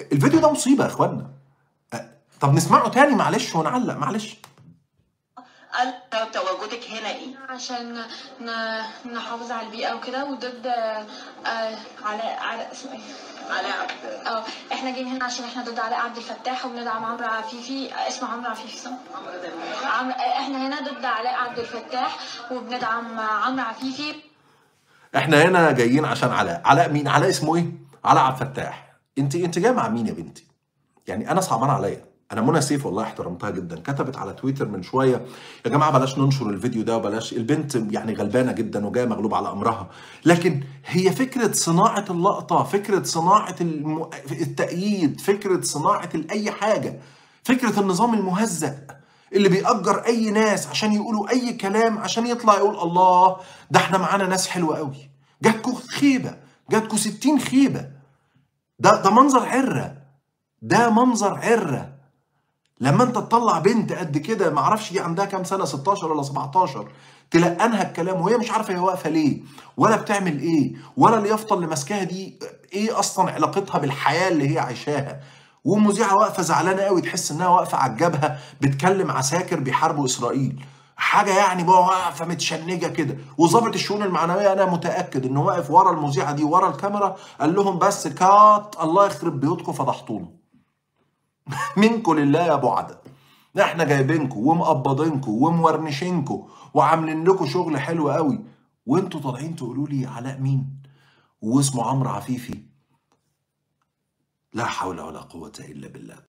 الفيديو ده مصيبه يا اخوانا أه، طب نسمعه تاني معلش ونعلق معلش قال تواجدك هنا ايه؟ عشان ن- نحافظ على البيئة وكده وضد آه، علاء علاء اسمه ايه؟ علاء عبد اه احنا جايين هنا عشان احنا ضد علاء عبد الفتاح وبندعم عمرو عفيفي آه، اسمه عمرو عفيفي صح؟ عمرو ده عم... آه، احنا هنا ضد علاء عبد الفتاح وبندعم عمرو عفيفي احنا هنا جايين عشان علاء علاء مين علاء اسمه ايه علاء عبد الفتاح انت انت جايه مع مين يا بنتي يعني انا صعبان عليا انا منى سيف والله احترمتها جدا كتبت على تويتر من شويه يا جماعه بلاش ننشر الفيديو ده وبلاش البنت يعني غلبانه جدا وجايه مغلوبه على امرها لكن هي فكره صناعه اللقطه فكره صناعه الم... التأييد فكره صناعه اي حاجه فكره النظام المهزأ اللي بيأجر اي ناس عشان يقولوا اي كلام عشان يطلع يقول الله ده احنا معانا ناس حلوه قوي جاتكوا خيبه جاتكوا 60 خيبه ده ده منظر عره ده منظر عره لما انت تطلع بنت قد كده ما اعرفش دي عندها كام سنه 16 ولا 17 تلقنها الكلام وهي مش عارفه هي واقفه ليه ولا بتعمل ايه ولا اليافطه اللي ماسكاها دي ايه اصلا علاقتها بالحياه اللي هي عايشاها ومذيعه واقفه زعلانه قوي تحس انها واقفه على الجبهه بتكلم عساكر بيحاربوا اسرائيل حاجه يعني بقى واقفه متشنجه كده وظابط الشؤون المعنويه انا متاكد انه واقف ورا المذيعه دي ورا الكاميرا قال لهم بس كات الله يخرب بيوتكم فضحتونا منكم لله يا ابو عدد احنا جايبينكم ومقبضينكم ومورنشينكم وعاملين لكم شغل حلو قوي وانتوا طالعين تقولوا لي علاء مين واسمه عمرو عفيفي لا حول ولا قوه الا بالله